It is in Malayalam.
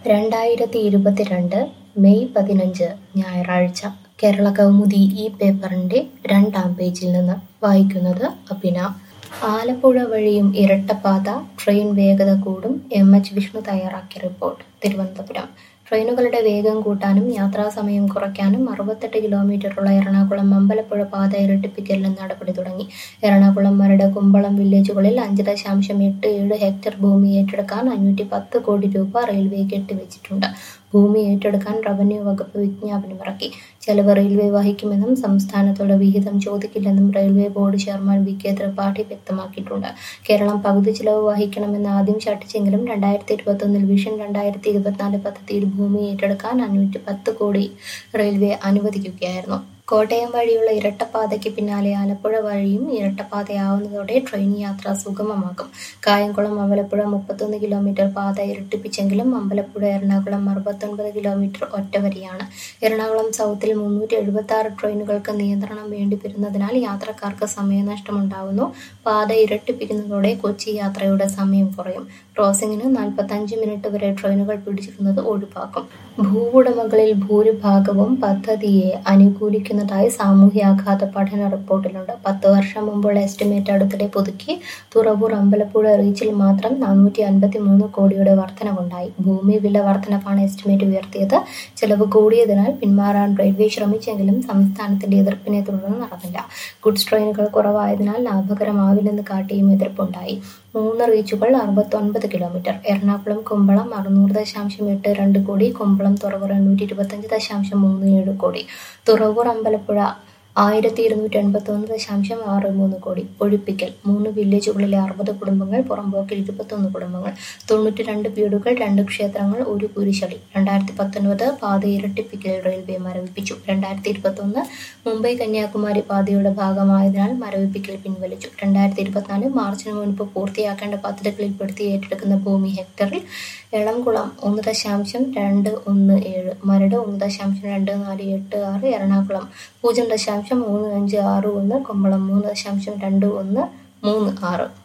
രണ്ടായിരത്തി ഇരുപത്തിരണ്ട് മെയ് പതിനഞ്ച് ഞായറാഴ്ച കേരള കൗമുദി ഈ പേപ്പറിന്റെ രണ്ടാം പേജിൽ നിന്ന് വായിക്കുന്നത് അഭിന ആലപ്പുഴ വഴിയും ഇരട്ടപ്പാത ട്രെയിൻ വേഗത കൂടും എം എച്ച് വിഷ്ണു തയ്യാറാക്കിയ റിപ്പോർട്ട് തിരുവനന്തപുരം ട്രെയിനുകളുടെ വേഗം കൂട്ടാനും യാത്രാസമയം കുറയ്ക്കാനും അറുപത്തെട്ട് കിലോമീറ്ററുള്ള എറണാകുളം അമ്പലപ്പുഴ പാത ഇരട്ടിപ്പിക്കലിന് നടപടി തുടങ്ങി എറണാകുളം മരട് കുമ്പളം വില്ലേജുകളിൽ അഞ്ച് ദശാംശം എട്ട് ഏഴ് ഹെക്ടർ ഭൂമി ഏറ്റെടുക്കാൻ അഞ്ഞൂറ്റി പത്ത് കോടി രൂപ റെയിൽവേ കെട്ടിവെച്ചിട്ടുണ്ട് ഭൂമി ഏറ്റെടുക്കാൻ റവന്യൂ വകുപ്പ് വിജ്ഞാപനമിറക്കി ചെലവ് റെയിൽവേ വഹിക്കുമെന്നും സംസ്ഥാനത്തുള്ള വിഹിതം ചോദിക്കില്ലെന്നും railway board chairman V K Tripathi വ്യക്തമാക്കിയിട്ടുണ്ട് കേരളം പകുതി ചിലവ് വഹിക്കണമെന്ന് ആദ്യം ശഠിച്ചെങ്കിലും രണ്ടായിരത്തി ഇരുപത്തൊന്നിൽ വിഷൻ രണ്ടായിരത്തി ഇരുപത്തിനാല് പദ്ധതിയിൽ ഭൂമി ഏറ്റെടുക്കാൻ അഞ്ഞൂറ്റി പത്ത് കോടി റെയിൽവേ അനുവദിക്കുകയായിരുന്നു കോട്ടയം വഴിയുള്ള ഇരട്ടപ്പാതയ്ക്ക് പിന്നാലെ ആലപ്പുഴ വഴിയും ഇരട്ടപ്പാതയാവുന്നതോടെ ട്രെയിൻ യാത്ര സുഗമമാകും കായംകുളം അമ്പലപ്പുഴ മുപ്പത്തൊന്ന് കിലോമീറ്റർ പാത ഇരട്ടിപ്പിച്ചെങ്കിലും അമ്പലപ്പുഴ എറണാകുളം അറുപത്തൊൻപത് കിലോമീറ്റർ ഒറ്റവരിയാണ് എറണാകുളം സൗത്തിൽ മുന്നൂറ്റി എഴുപത്തി ആറ് ട്രെയിനുകൾക്ക് നിയന്ത്രണം വേണ്ടിവരുന്നതിനാൽ യാത്രക്കാർക്ക് സമയനഷ്ടമുണ്ടാകുന്നു പാത ഇരട്ടിപ്പിക്കുന്നതോടെ കൊച്ചി യാത്രയുടെ സമയം കുറയും ക്രോസിംഗിന് നാൽപ്പത്തഞ്ച് മിനിറ്റ് വരെ ട്രെയിനുകൾ പിടിച്ചിരുന്നത് ഒഴിവാക്കും ഭൂവുടമകളിൽ ഭൂരിഭാഗവും പദ്ധതിയെ അനുകൂലിക്കുന്നതായി സാമൂഹ്യാഘാത പഠന റിപ്പോർട്ടിലുണ്ട് പത്ത് വർഷം മുമ്പുള്ള എസ്റ്റിമേറ്റ് അടുത്തിടെ പുതുക്കി തുറവൂർ അമ്പലപ്പുഴ റീച്ചിൽ മാത്രം നാനൂറ്റി അൻപത്തി മൂന്ന് കോടിയുടെ വർധനവുണ്ടായി ഭൂമി വില വർധനവാണ് എസ്റ്റിമേറ്റ് ഉയർത്തിയത് ചെലവ് കൂടിയതിനാൽ പിന്മാറാൻ റെയിൽവേ ശ്രമിച്ചെങ്കിലും സംസ്ഥാനത്തിന്റെ എതിർപ്പിനെ തുടർന്ന് നടന്നില്ല ഗുഡ്സ് ട്രെയിനുകൾ കുറവായതിനാൽ ലാഭകരമാവില്ലെന്ന് കാട്ടിയും എതിർപ്പുണ്ടായി മൂന്ന് റീച്ചുകൾ അറുപത്തൊൻപത് കിലോമീറ്റർ എറണാകുളം കുമ്പളം അറുന്നൂറ് ദശാംശം എട്ട് രണ്ട് കോടി കുമ്പളം തുറവൂർ എണ്ണൂറ്റി ഇരുപത്തഞ്ച് ദശാംശം മൂന്ന് ഏഴ് കോടി തുറവൂർ അമ്പലപ്പുഴ ആയിരത്തി ഇരുന്നൂറ്റി എൺപത്തി ഒന്ന് ദശാംശം ആറ് മൂന്ന് കോടി ഒഴിപ്പിക്കൽ മൂന്ന് വില്ലേജുകളിലെ അറുപത് കുടുംബങ്ങൾ പുറമ്പോക്കിൽ ഇരുപത്തൊന്ന് കുടുംബങ്ങൾ തൊണ്ണൂറ്റി രണ്ട് വീടുകൾ രണ്ട് ക്ഷേത്രങ്ങൾ ഒരു കുരിശടി രണ്ടായിരത്തി പത്തൊൻപത് പാത ഇരട്ടിപ്പിക്കൽ റെയിൽവേ മരവിപ്പിച്ചു രണ്ടായിരത്തി ഇരുപത്തൊന്ന് മുംബൈ കന്യാകുമാരി പാതയുടെ ഭാഗമായതിനാൽ മരവിപ്പിക്കൽ പിൻവലിച്ചു രണ്ടായിരത്തി ഇരുപത്തിനാല് മാർച്ചിന് മുൻപ് പൂർത്തിയാക്കേണ്ട പദ്ധതികളിൽപ്പെടുത്തി ഏറ്റെടുക്കുന്ന ഭൂമി ഹെക്ടറിൽ എളംകുളം ഒന്ന് ദശാംശം രണ്ട് ഒന്ന് ഏഴ് മരട് ഒന്ന് ദശാംശം രണ്ട് നാല് എട്ട് ആറ് എറണാകുളം പൂജ്യം ദശാംശം മൂന്ന് അഞ്ച് ആറ് ഒന്ന് കുമ്പളം മൂന്ന് ദശാംശം രണ്ട് ഒന്ന് മൂന്ന് ആറ്